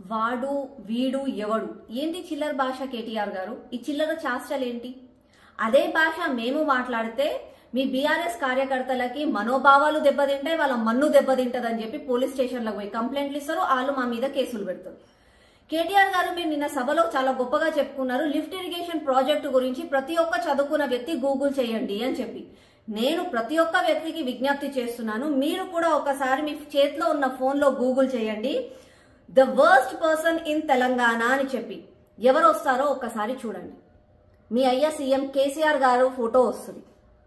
వాడు వీడు ఎవడు ఏంటి చిల్లర భాష కేటీఆర్ గారు ఈ చిల్లర చాష్టలు ఏంటి అదే భాష మేము మాట్లాడితే మీ బీఆర్ఎస్ కార్యకర్తలకి మనోభావాలు దెబ్బతింటాయి వాళ్ళ మన్ను దెబ్బతింటదని చెప్పి పోలీస్ స్టేషన్లకు పోయి కంప్లైంట్లు ఇస్తారు వాళ్ళు మా మీద కేసులు పెడతారు కేటీఆర్ గారు మీరు నిన్న సభలో చాలా గొప్పగా చెప్పుకున్నారు లిఫ్ట్ ఇరిగేషన్ ప్రాజెక్టు గురించి ప్రతి ఒక్క చదువుకున్న వ్యక్తి గూగుల్ చేయండి అని చెప్పి నేను ప్రతి ఒక్క వ్యక్తికి విజ్ఞప్తి చేస్తున్నాను మీరు కూడా ఒకసారి మీ చేతిలో ఉన్న ఫోన్లో గూగుల్ చేయండి the worst person in Telangana అని చెప్పి ఎవరు వస్తారో ఒక్కసారి చూడండి మీ అయ్య సీఎం కేసీఆర్ గారు ఫోటో వస్తుంది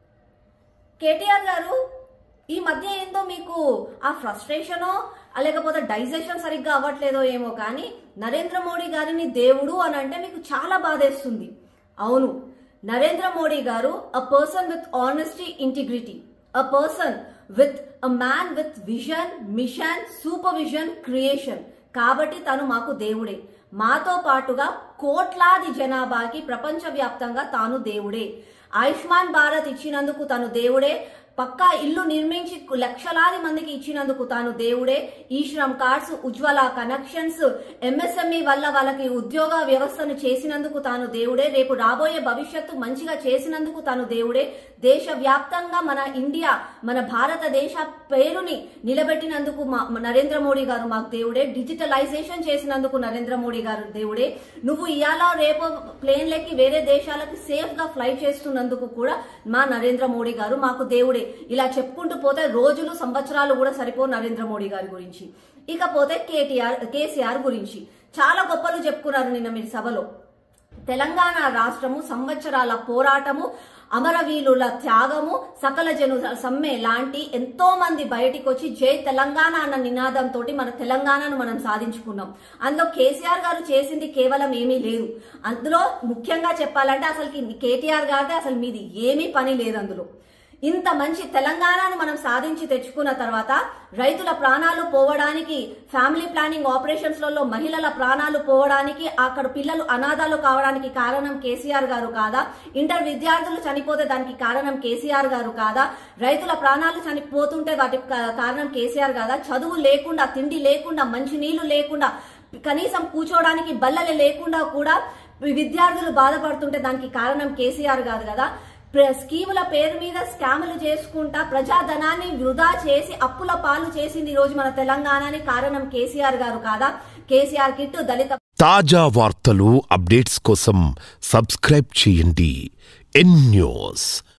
కేటీఆర్ గారు ఈ మధ్య ఏందో మీకు ఆ ఫ్రస్ట్రేషనో లేకపోతే డైజెషన్ సరిగ్గా అవ్వట్లేదో ఏమో కానీ నరేంద్ర మోడీ గారిని దేవుడు అని అంటే మీకు చాలా బాధేస్తుంది అవును నరేంద్ర మోడీ గారు a person with honesty integrity a person with a man with vision mission supervision creation కాబట్టి తను మాకు దేవుడే మాతో పాటుగా కోట్లాది జనాభాకి ప్రపంచవ్యాప్తంగా తాను దేవుడే ఆయుష్మాన్ భారత్ ఇచ్చినందుకు తను దేవుడే పక్కా ఇల్లు నిర్మించి లక్షలాది మందికి ఇచ్చినందుకు తాను దేవుడే ఈ Shram cards Ujjwala connections MSME వల్ల వాళ్ళకి ఉద్యోగ వ్యవస్థను చేసినందుకు తాను దేవుడే రేపు రాబోయే భవిష్యత్తు మంచిగా చేసినందుకు తాను దేవుడే దేశ వ్యాప్తంగా మన ఇండియా మన భారతదేశ పేరుని నిలబెట్టినందుకు మా నరేంద్ర మోడీ గారు మాకు దేవుడే డిజిటలైజేషన్ చేసినందుకు నరేంద్ర మోడీ గారు దేవుడే నువ్వు ఇవాళ రేపు ప్లేన్లకి వేరే దేశాలకి సేఫ్ గా ఫ్లైట్ చేస్తున్నందుకు కూడా మా నరేంద్ర మోడీ గారు మాకు దేవుడే ఇలా చెప్పుకుంటూ పోతే రోజులు సంవత్సరాలు కూడా సరిపో నరేంద్ర మోడీ గారి గురించి ఇకపోతే కేటీఆర్ కేసీఆర్ గురించి చాలా గొప్పలు చెప్పుకున్నారు నిన్న మీరు సభలో తెలంగాణ రాష్ట్రము సంవత్సరాల పోరాటము అమరవీరుల త్యాగము సకల జనుల సమ్మె లాంటి ఎంతో మంది బయటికి వచ్చి జై తెలంగాణ అన్న నినాదంతో మన తెలంగాణను మనం సాధించుకున్నాం అందులో కేసీఆర్ గారు చేసింది కేవలం ఏమీ లేదు అందులో ముఖ్యంగా చెప్పాలంటే అసలు కేటీఆర్ గారిదే అసలు మీది ఏమీ పని లేదు అందులో ఇంత మంచి తెలంగాణను మనం సాధించి తెచ్చుకున్న తర్వాత రైతుల ప్రాణాలు పోవడానికి ఫ్యామిలీ ప్లానింగ్ ఆపరేషన్స్లలో మహిళల ప్రాణాలు పోవడానికి అక్కడ పిల్లలు అనాథాలు కావడానికి కారణం కేసీఆర్ గారు కాదా ఇంటర్ విద్యార్థులు చనిపోతే దానికి కారణం కేసీఆర్ గారు కాదా రైతుల ప్రాణాలు చనిపోతుంటే వాటి కారణం కేసీఆర్ కాదా చదువు లేకుండా తిండి లేకుండా మంచి నీళ్లు లేకుండా కనీసం కూర్చోవడానికి బల్లలు లేకుండా కూడా విద్యార్థులు బాధపడుతుంటే దానికి కారణం కేసీఆర్ కాదు కదా స్కీముల పేరు మీద స్కాములు చేసుకుంటా ప్రజాధనాన్ని వృధా చేసి అప్పుల పాలు చేసింది ఈ రోజు మన తెలంగాణని కారణం కేసీఆర్ గారు కాదా కేసీఆర్ కిట్టు దళిత తాజా వార్తలు అప్డేట్స్ కోసం సబ్స్క్రైబ్ చేయండి ఎన్ న్యూస్